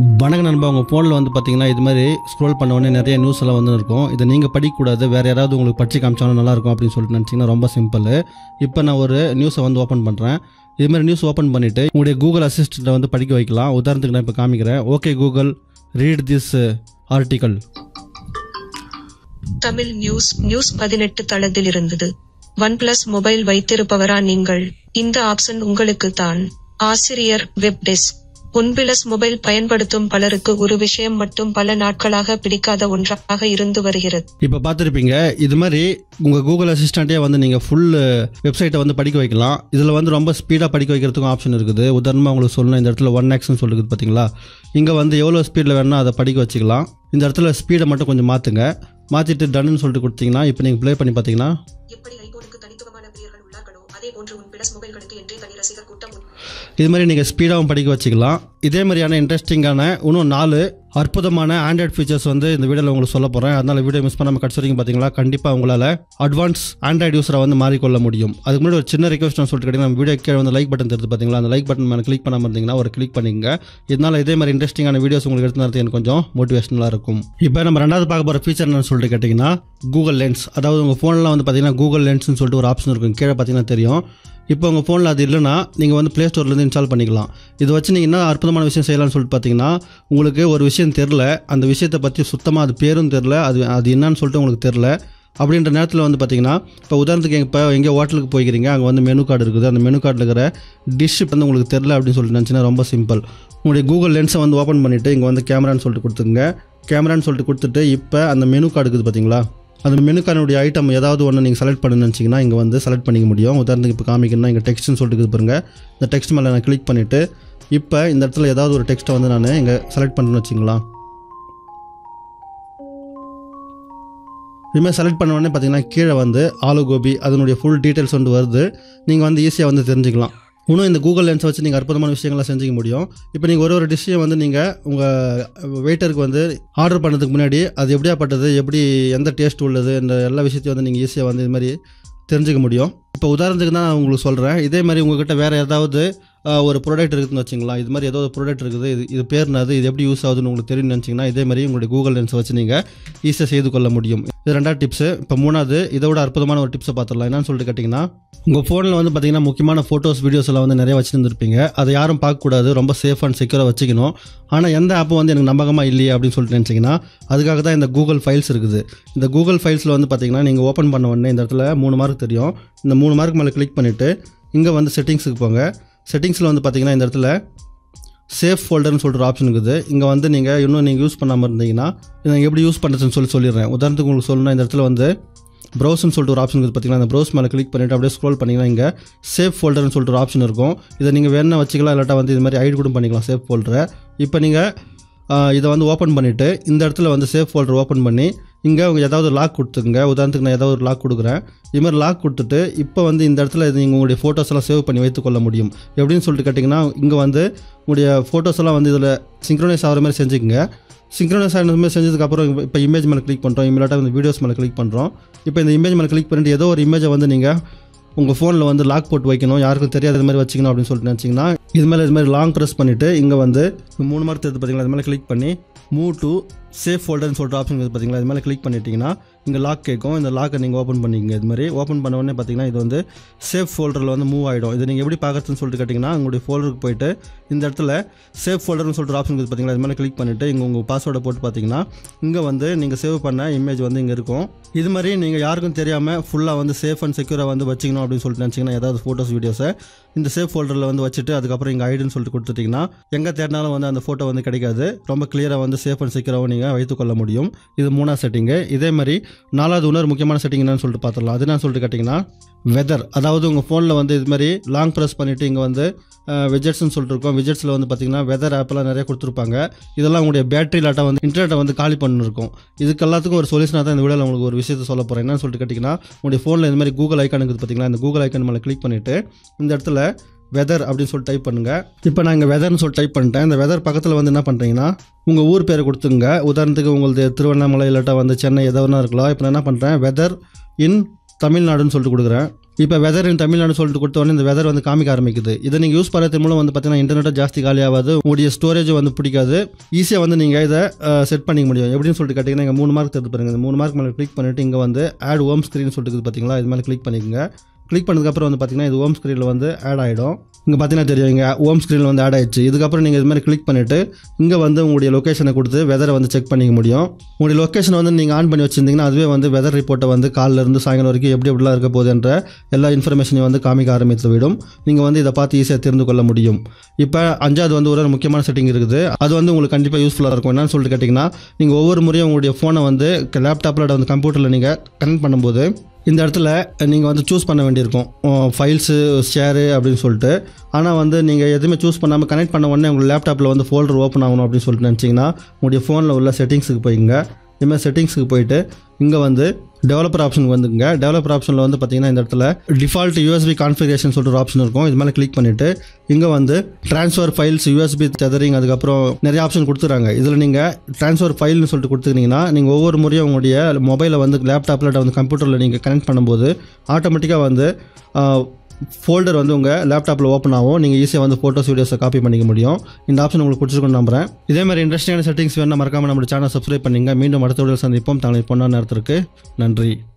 வணக்கம் நண்பா உங்கள் ஃபோனில் வந்து பார்த்தீங்கன்னா இது மாதிரி ஸ்க்ரோல் பண்ண உடனே நிறைய நியூஸ் எல்லாம் வந்து இருக்கும் இதை நீங்கள் படிக்கக்கூடாது வேறு யாராவது உங்களுக்கு படிச்சு காமிச்சாலும் நல்லாயிருக்கும் அப்படின்னு சொல்லிட்டு நினச்சிங்கன்னா ரொம்ப சிம்பிள் இப்போ நான் ஒரு நியூஸை வந்து ஓப்பன் பண்ணுறேன் இது மாதிரி நியூஸ் ஓப்பன் பண்ணிவிட்டு உங்களுடைய கூகுள் அசிஸ்டண்ட்டை வந்து படிக்க வைக்கலாம் உதாரணத்துக்கு நான் இப்போ காமிக்கிறேன் okay Google read this article Tamil news news பதினெட்டு தளத்தில் இருந்தது ஒன் பிளஸ் மொபைல் வைத்திருப்பவரா நீங்கள் இந்த ஆப்ஷன் உங்களுக்கு தான் ஆசிரியர் வெப் டெஸ்க் ஒன்பிளஸ் மொபைல் பயன்படுத்தும் பலருக்கு ஒரு விஷயம் மட்டும் பல நாட்களாக பிடிக்காத ஒன்றாக இருந்து வருகிறது இப்போ பார்த்துருப்பீங்க இது மாதிரி உங்கள் கூகுள் அசிஸ்டண்ட்டே வந்து நீங்கள் ஃபுல் வெப்சைட்டை வந்து படிக்க வைக்கலாம் இதில் வந்து ரொம்ப ஸ்பீடாக படிக்க வைக்கிறதுக்கும் ஆப்ஷன் இருக்குது உதாரணமாக உங்களுக்கு சொல்லணும் இந்த இடத்துல ஒன் எக்ஸ்னு சொல்லிருக்குது பார்த்தீங்களா இங்கே வந்து எவ்வளோ ஸ்பீடில் வேணால் அதை படிக்க வச்சுக்கலாம் இந்த இடத்துல ஸ்பீடை மட்டும் கொஞ்சம் மாற்றுங்க மாற்றிட்டு டன்னு சொல்லிட்டு கொடுத்தீங்கன்னா இப்போ நீங்கள் ப்ளே பண்ணி பார்த்தீங்கன்னா எப்படி ஐபோனுக்கு தனித்துவமான பிரியர்கள் உள்ளார்களோ அதே போன்று உன் பிளஸ் மொபைல்களுக்கு என்றே தனி ரசிகர் கூட்டம் உண்டு. இது மாதிரி நீங்கள் ஸ்பீடாகவும் படிக்க வச்சுக்கலாம் இதே மாதிரியான இன்ட்ரெஸ்டிங்கான இன்னும் நாலு அற்புதமான ஆண்ட்ராய்ட் ஃபீச்சர்ஸ் வந்து இந்த வீடியோவில் உங்களுக்கு சொல்ல போகிறேன் அதனால் வீடியோ மிஸ் பண்ணாமல் கடைசி வரைக்கும் பார்த்தீங்களா கண்டிப்பாக உங்களால் அட்வான்ஸ் ஆண்ட்ராய்டு யூஸரை வந்து மாறிக்கொள்ள முடியும் அதுக்கு முன்னாடி ஒரு சின்ன ரெக்வஸ்ட் நான் சொல்லிட்டு கேட்டீங்கன்னா, நம்ம வீடியோ கீழே வந்து லைக் பட்டன் தெரியுது பார்த்தீங்களா அந்த லைக் பட்டன் மேலே கிளிக் பண்ணாமல் இருந்தீங்கன்னா ஒரு கிளிக் பண்ணிக்கங்க இதனால் இதே மாதிரி இன்ட்ரெஸ்டிங்கான வீடியோஸ் உங்களுக்கு எடுத்து நடத்தி எனக்கு கொஞ்சம் மோட்டிவேஷனலாக இருக்கும் இப்போ நம்ம ரெண்டாவது பார்க்க போகிற ஃபீச்சர் என்னன்னு சொல்லிட்டு கேட்டிங்கன்னா கூகுள் லென்ஸ் அதாவது உங்கள் ஃபோனில் வந்து பார்த்தீங்கன்னா கூகுள் லென்ஸ்னு சொல்லிட்டு ஒரு ஆப்ஷன் இருக்கும் கீழே பார்த்தீங்கன்னா தெரியும் இப்போ உங்கள் ஃபோனில் அது இல்லைன்னா நீங்கள் வந்து ப்ளே ஸ்டோர்லேருந்து இன்ஸ்டால் பண்ணிக்கலாம் இது வச்சு நீங்கள் என்ன அற்புதமான விஷயம் செய்யலாம்னு சொல்லிட்டு பார்த்தீங்கன்னா உங்களுக்கு ஒரு விஷயம் தெரில அந்த விஷயத்தை பற்றி சுத்தமாக அது பேரும் தெரில அது அது என்னன்னு சொல்லிட்டு உங்களுக்கு தெரில அப்படின்ற நேரத்தில் வந்து பார்த்தீங்கன்னா இப்போ உதாரணத்துக்கு இப்போ எங்கேயோ ஹோட்டலுக்கு போய்க்கிறீங்க அங்கே வந்து மெனு கார்டு இருக்குது அந்த மெனு கார்டில் இருக்கிற டிஷ் வந்து உங்களுக்கு தெரில அப்படின்னு சொல்லிட்டு நினச்சின்னா ரொம்ப சிம்பிள் உங்களுடைய கூகுள் லென்ஸை வந்து ஓப்பன் பண்ணிவிட்டு இங்கே வந்து கேமரான்னு சொல்லிட்டு கொடுத்துங்க கேமரான்னு சொல்லிட்டு கொடுத்துட்டு இப்போ அந்த மெனு கார்டு இருக்குது பார்த்தீங்களா அந்த மெனு கார்டுடைய ஐட்டம் ஏதாவது ஒன்று நீங்கள் செலக்ட் பண்ணணும்னு நினச்சிங்கன்னா இங்கே வந்து செலக்ட் பண்ணிக்க முடியும் உதாரணத்துக்கு இப்போ காமிக்கணும்னா இங்கே டெக்ஸ்ட்னு சொல்லிட்டு இருக்குது பாருங்க இந்த டெக்ஸ்ட் மேலே நான் கிளிக் பண்ணிவிட்டு இப்போ இந்த இடத்துல ஏதாவது ஒரு டெக்ஸ்ட்டை வந்து நான் இங்கே செலக்ட் பண்ணணும்னு வச்சுங்களா இதுமாதிரி செலக்ட் பண்ண உடனே பார்த்தீங்கன்னா கீழே வந்து ஆலு கோபி அதனுடைய ஃபுல் டீட்டெயில்ஸ் வந்து வருது நீங்கள் வந்து ஈஸியாக வந்து தெரிஞ்சுக்கலாம் இன்னும் இந்த கூகுள் லென்ஸை வச்சு நீங்கள் அற்புதமான விஷயங்களை செஞ்சுக்க முடியும் இப்போ நீங்கள் ஒரு ஒரு டிஷ்ஷையும் வந்து நீங்கள் உங்கள் வெயிட்டருக்கு வந்து ஆர்டர் பண்ணதுக்கு முன்னாடி அது எப்படியாப்பட்டது எப்படி எந்த டேஸ்ட் உள்ளது இந்த எல்லா விஷயத்தையும் வந்து நீங்கள் ஈஸியாக வந்து இது மாதிரி தெரிஞ்சுக்க முடியும் இப்போ உதாரணத்துக்கு தான் நான் உங்களுக்கு சொல்கிறேன் இதே மாதிரி உங்ககிட்ட வேறு ஏதாவது ஆஹ், ஒரு ப்ராடக்ட் இருக்குதுன்னு வச்சுங்களா இது மாதிரி ஏதோ ஒரு ப்ராடக்ட் இருக்குது இது இது பேர் என்னது இது எப்படி யூஸ் ஆகுதுன்னு உங்களுக்கு தெரியும்னு நினச்சிங்கன்னா இதே மாதிரி உங்களுடைய கூகுள் லென்ஸை வச்சு நீங்கள் ஈஸியாக செய்து கொள்ள முடியும் இது ரெண்டாவது டிப்ஸு இப்போ மூணாவது இதை விட அற்புதமான ஒரு டிப்ஸை பார்த்துடலாம் என்னன்னு சொல்லிட்டு கேட்டிங்கன்னா உங்கள் ஃபோனில் வந்து பார்த்தீங்கன்னா முக்கியமான ஃபோட்டோஸ் வீடியோஸ் எல்லாம் வந்து நிறைய வச்சுருந்துருப்பீங்க அதை யாரும் பார்க்கக்கூடாது ரொம்ப சேஃப் அண்ட் செக்யூராக வச்சுக்கணும் ஆனால் எந்த ஆப்பும் வந்து எனக்கு நம்பகமாக இல்லையே அப்படின்னு சொல்லிட்டு நினச்சிங்கன்னா அதுக்காக தான் இந்த கூகுள் ஃபைல்ஸ் இருக்குது இந்த கூகுள் ஃபைல்ஸில் வந்து பார்த்தீங்கன்னா நீங்கள் ஓப்பன் பண்ண உடனே இந்த இடத்துல மூணு மார்க் தெரியும் இந்த மூணு மார்க் மேலே கிளிக் பண்ணிவிட்டு இங்கே வந்து செட்டிங்ஸுக்கு போங்க செட்டிங்ஸில் வந்து பார்த்தீங்கன்னா இந்த இடத்துல சேஃப் ஃபோல்டர்னு சொல்லிட்டு ஒரு ஆப்ஷன் இருக்குது இங்கே வந்து நீங்கள் இன்னும் நீங்கள் யூஸ் பண்ணாமல் இருந்தீங்கன்னா இதை எப்படி யூஸ் பண்ணுறதுன்னு சொல்லி சொல்லிடுறேன் உதாரணத்துக்கு உங்களுக்கு சொல்லணும்னா இந்த இடத்துல வந்து ப்ரௌஸ்னு சொல்லிட்டு ஒரு ஆப்ஷன் இருக்குது பார்த்தீங்கன்னா அந்த ப்ரௌஸ் மேலே கிளிக் பண்ணிவிட்டு அப்படியே ஸ்க்ரோல் பண்ணிங்கன்னா இங்கே சேஃப் ஃபோல்டர்னு சொல்லிட்டு ஒரு ஆப்ஷன் இருக்கும் இதை நீங்கள் வேணா வச்சுக்கலாம் இல்லாட்டா வந்து இது மாதிரி ஐடி கூட பண்ணிக்கலாம் சேஃப் ஃபோல்டரை இப்போ நீங்கள் இதை வந்து ஓப்பன் பண்ணிவிட்டு இந்த இடத்துல வந்து சேஃப் ஃபோல்டர் ஓப்பன் பண்ணி இங்கே உங்கள் ஏதாவது லாக் கொடுத்துங்க உதாரணத்துக்கு நான் ஏதாவது ஒரு லாக் கொடுக்குறேன் இது மாதிரி லாக் கொடுத்துட்டு இப்போ வந்து இந்த இடத்துல இது நீங்கள் உங்களுடைய ஃபோட்டோஸ் எல்லாம் சேவ் பண்ணி வைத்துக்கொள்ள முடியும் எப்படின்னு சொல்லிட்டு கேட்டிங்கன்னா இங்கே வந்து உங்களுடைய ஃபோட்டோஸ் எல்லாம் வந்து இதில் சிங்க்ரோனைஸ் ஆகிற மாதிரி செஞ்சுக்கங்க சிங்க்ரோனைஸ் ஆகிற மாதிரி செஞ்சதுக்கப்புறம் இப்போ இமேஜ் மேலே கிளிக் பண்ணுறோம் இமீடியட்டாக வந்து வீடியோஸ் மேலே கிளிக் பண்ணுறோம் இப்போ இந்த இமேஜ் மேலே கிளிக் பண்ணிட்டு ஏதோ ஒரு இமேஜை வந்து நீங்கள் உங்கள் ஃபோனில் வந்து லாக் போட்டு வைக்கணும் யாருக்கும் தெரியாத இது மாதிரி வச்சுக்கணும் அப்படின்னு சொல்லிட்டு நினச்சிங்கன்னா இது மேலே இது மாதிரி லாங் ப்ரெஸ் பண்ணிவிட்டு இங்கே வந்து இந்த மூணு மார்க் தெரியுது பார்த்தீங்களா இது மேலே கிளிக் பண்ணி மூவ் டு சேஃப் ஃபோல்டர்னு சொல்லிட்டு ஆப்ஷன் இருக்குது பார்த்தீங்களா இது மேலே கிளிக் பண்ணிட்டீங்கன்னா இங்கே லாக் கேட்கும் இந்த லாக்கை நீங்கள் ஓப்பன் பண்ணிக்கங்க இது மாதிரி ஓப்பன் பண்ண உடனே பார்த்தீங்கன்னா இது வந்து சேஃப் ஃபோல்டரில் வந்து மூவ் ஆகிடும் இது நீங்கள் எப்படி பார்க்குறதுன்னு சொல்லிட்டு கேட்டிங்கன்னா உங்களுடைய ஃபோல்டருக்கு போயிட்டு இந்த இடத்துல சேஃப் ஃபோல்டர்னு சொல்லிட்டு ஆப்ஷன் இருக்குது பார்த்தீங்களா இது மேலே கிளிக் பண்ணிவிட்டு இங்கே உங்கள் பாஸ்வேர்டை போட்டு பார்த்தீங்கன்னா இங்கே வந்து நீங்கள் சேவ் பண்ண இமேஜ் வந்து இங்கே இருக்கும் இது மாதிரி நீங்கள் யாருக்கும் தெரியாமல் ஃபுல்லாக வந்து சேஃப் அண்ட் செக்யூராக வந்து வச்சுக்கணும் அப்படின்னு சொல்லிட்டு நினச்சிங்கன்னா ஏதாவது ஃபோட்டோஸ் வீடியோஸை இந்த சேஃப் ஃபோல்டரில் வந்து வச்சுட்டு அதுக்கப்புறம் இங்கே ஐடின்னு சொல்லிட்டு கொடுத்துட்டிங்கன்னா எங்கே தேடினாலும் வந்து அந்த ஃபோட்டோ வந்து கிடைக்காது ரொம்ப கிளியராக வந்து சேஃப் அண்ட் செக்யூராகவும் நீங்கள் வைத்துக்கொள்ள முடியும் இது மூணாவது செட்டிங்கு இதே மாதிரி நாலாவது இன்னொரு முக்கியமான செட்டிங் என்னன்னு சொல்லிட்டு பார்த்துடலாம் அது என்ன சொல்லிட்டு கேட்டிங்கன்னா வெதர் அதாவது உங்கள் ஃபோனில் வந்து இது மாதிரி லாங் ப்ரெஸ் பண்ணிவிட்டு இங்கே வந்து விஜெட்ஸ்னு சொல்லிட்டு இருக்கோம் விஜெட்ஸில் வந்து பார்த்தீங்கன்னா வெதர் ஆப்பெல்லாம் நிறைய கொடுத்துருப்பாங்க இதெல்லாம் உங்களுடைய பேட்டரி லாட்டா வந்து இன்டர்நெட்டை வந்து காலி பண்ணிருக்கும் இதுக்கு எல்லாத்துக்கும் ஒரு சொல்யூஷனாக தான் இந்த வீடியோவில் உங்களுக்கு ஒரு விஷயத்தை சொல்ல போகிறேன் என்னன்னு சொல்லிட்டு கேட்டிங்கன்னா உங்களுடைய ஃபோனில் இந்த மாதிரி கூகுள் ஐக்கான் இருக்குது பார்த்தீங்களா இந்த கூகுள் ஐக்கான் மேலே கிளிக் பண்ணிவிட்டு இந்த இடத்துல வெதர் அப்படின்னு சொல்லிட்டு டைப் பண்ணுங்கள் இப்போ நான் இங்கே வெதர்னு சொல்லிட்டு டைப் பண்ணிட்டேன் இந்த வெதர் பக்கத்தில் வந்து என்ன பண்ணுறீங்கன்னா உங்கள் ஊர் பேரை கொடுத்துங்க உதாரணத்துக்கு உங்களது திருவண்ணாமலை இல்லாட்டா வந்து சென்னை எதோ ஒன்றா இருக்கலாம் இப்போ நான் என்ன பண்ணுறேன் வெதர் இன் தமிழ்நாடுன்னு சொல்லிட்டு கொடுக்குறேன் இப்போ வெதர் இன் தமிழ்நாடு சொல்லிட்டு கொடுத்த உடனே இந்த வெதர் வந்து காமிக்க ஆரம்பிக்குது இதை நீங்கள் யூஸ் பண்ணுறது மூலம் வந்து பார்த்தீங்கன்னா இன்டர்நெட்டை ஜாஸ்தி காலியாகாது உங்களுடைய ஸ்டோரேஜ் வந்து பிடிக்காது ஈஸியாக வந்து நீங்கள் இதை செட் பண்ணிக்க முடியும் எப்படின்னு சொல்லிட்டு கேட்டிங்கன்னா இங்கே மூணு மார்க் தெரிஞ்சு பாருங்க இந்த மூணு மார்க் மேலே கிளிக் பண்ணிவிட்டு இங்கே வந்து ஆட் ஹோம் ஸ்க்ரீன் சொல்லிட்டு இருக்குது பார்த்தீங்களா இது மேலே கிளிக் பண்ணிக்கோங்க கிளிக் பண்ணதுக்கப்புறம் வந்து பார்த்தீங்கன்னா இது ஹோம் ஸ்க்ரீனில் வந்து ஆட் ஆகிடும் இங்கே பார்த்தீங்கன்னா தெரியும் இங்கே ஹோம் ஸ்க்ரீனில் வந்து ஆட் ஆயிடுச்சு இதுக்கப்புறம் நீங்கள் இது மாதிரி கிளிக் பண்ணிவிட்டு இங்கே வந்து உங்களுடைய லொக்கேஷனை கொடுத்து வெதரை வந்து செக் பண்ணிக்க முடியும் உங்களுடைய லொக்கேஷன் வந்து நீங்கள் ஆன் பண்ணி வச்சிருந்தீங்கன்னா அதுவே வந்து வெதர் ரிப்போர்ட்டை வந்து காலைல இருந்து சாயங்காலம் வரைக்கும் எப்படி எப்படிலாம் இருக்க போகுதுன்ற எல்லா இன்ஃபர்மேஷனையும் வந்து காமிக்க ஆரம்பித்து விடும் நீங்கள் வந்து இதை பார்த்து ஈஸியாக தெரிந்து கொள்ள முடியும் இப்போ அஞ்சாவது வந்து ஒரு முக்கியமான செட்டிங் இருக்குது அது வந்து உங்களுக்கு கண்டிப்பாக யூஸ்ஃபுல்லாக இருக்கும் என்னன்னு சொல்லிட்டு கேட்டிங்கன்னா நீங்கள் ஒவ்வொரு முறையும் உங்களுடைய ஃபோனை வந்து லேப்டாப்பில் வந்து கம்ப்யூட்டரில் நீங்கள் கனெக்ட் பண்ணும்போது இந்த இடத்துல நீங்கள் வந்து சூஸ் பண்ண வேண்டியிருக்கும் ஃபைல்ஸு ஷேரு அப்படின்னு சொல்லிட்டு ஆனால் வந்து நீங்கள் எதுவுமே சூஸ் பண்ணாமல் கனெக்ட் பண்ண உடனே உங்கள் லேப்டாப்பில் வந்து ஃபோல்டர் ஓப்பன் ஆகணும் அப்படின்னு சொல்லிட்டு நினச்சிங்கன்னா உங்களுடைய ஃபோனில் உள்ள செட்டிங்ஸுக்கு போய்ங்க இதுமாதிரி செட்டிங்ஸுக்கு போயிட்டு இங்கே வந்து டெவலப்பர் ஆப்ஷனுக்கு வந்துங்க டெவலப்பர் ஆப்ஷனில் வந்து பார்த்தீங்கன்னா இந்த இடத்துல டிஃபால்ட் யூஎஸ்பி கான்ஃபிகரேஷன் சொல்லிட்டு ஒரு ஆப்ஷன் இருக்கும் இது மேலே கிளிக் பண்ணிவிட்டு இங்கே வந்து ட்ரான்ஸ்ஃபர் ஃபைல்ஸ் யூஎஸ்பி டெதரிங் அதுக்கப்புறம் நிறைய ஆப்ஷன் கொடுத்துறாங்க இதில் நீங்கள் ட்ரான்ஸ்ஃபர் ஃபைல்னு சொல்லிட்டு கொடுத்துருந்தீங்கன்னா நீங்கள் ஒவ்வொரு முறையும் உங்களுடைய மொபைலை வந்து லேப்டாப்பில் வந்து கம்ப்யூட்டரில் நீங்கள் கனெக்ட் பண்ணும்போது ஆட்டோமேட்டிக்காக வந்து ஃபோல்டர் வந்து உங்கள் லேப்டாப்பில் ஓப்பன் ஆகும் நீங்கள் ஈஸியாக வந்து ஃபோட்டோஸ் வீடியோஸை காப்பி பண்ணிக்க முடியும் இந்த ஆப்ஷன் உங்களுக்கு பிடிச்சிருக்குன்னு நம்புறேன் இதே மாதிரி இன்ட்ரெஸ்டிங்கான செட்டிங்ஸ் வேணால் மறக்காமல் நம்ம சேனல் சப்ஸ்கிரைப் பண்ணிங்க மீண்டும் அடுத்த வீடியோ சந்திப்போம் தங்களை பொண்ணான நேரத்திற்கு நன்றி